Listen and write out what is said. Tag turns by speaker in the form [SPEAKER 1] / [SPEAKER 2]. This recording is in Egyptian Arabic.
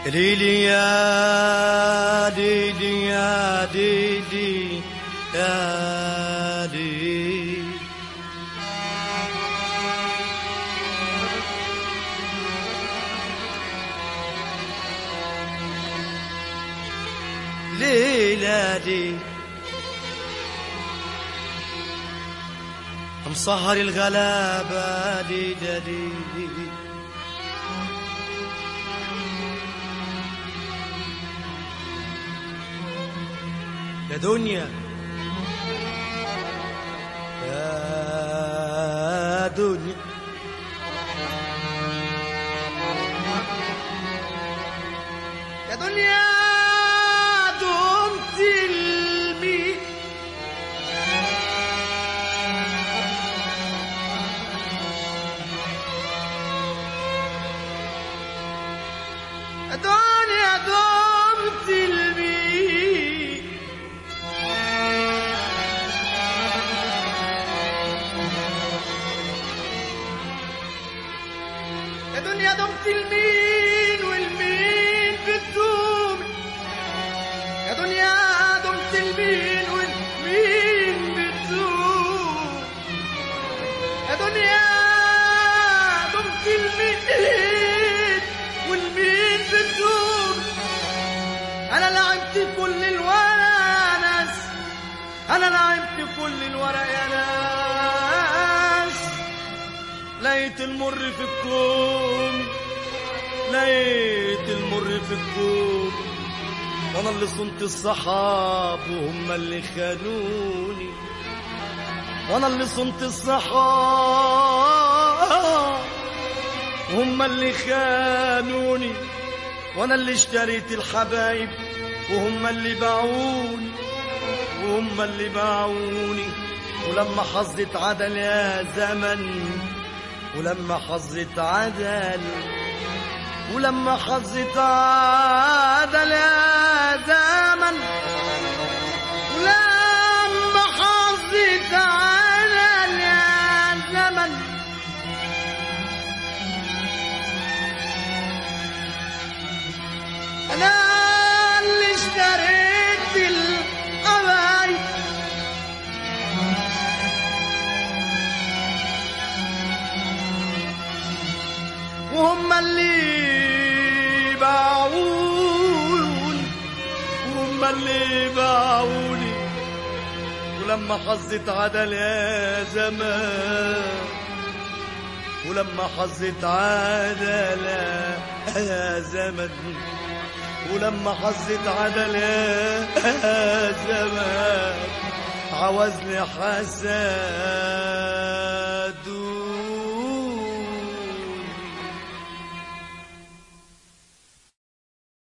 [SPEAKER 1] ليلي يا ليلي يا ليلي يا ليلي ليلة دي مسهر الغلابة ليلة دي يا دنيا يا دنيا يا دنيا دمت المي يا دنيا دمت المي يا دنيا دمت المين والمين بتدوم يا دنيا دمت المين والمين بتدوم يا دنيا دمت المين والمين بتدوم انا لعبت كل الورق يا ناس انا لعبت كل الورق يا ناس لقيت المر في الكون لقيت المر في الكون وانا اللي صنت الصحاب وهم اللي خانوني وانا اللي صنت الصحاب وهم اللي خانوني وانا اللي اشتريت الحبايب وهم اللي باعوني وهم اللي باعوني ولما حظت عدل يا زمن ولما حظت عدل ولما حظت عدل يا زمن ولما حظت عدل يا زمن انا اللي اشتريت القبايب وهم اللي باعوني وهم اللي باعوني ولما حظت عدل يا زمان ولما حظت عدل يا زمن ولما حظت عدل يا زمان عوزني حسد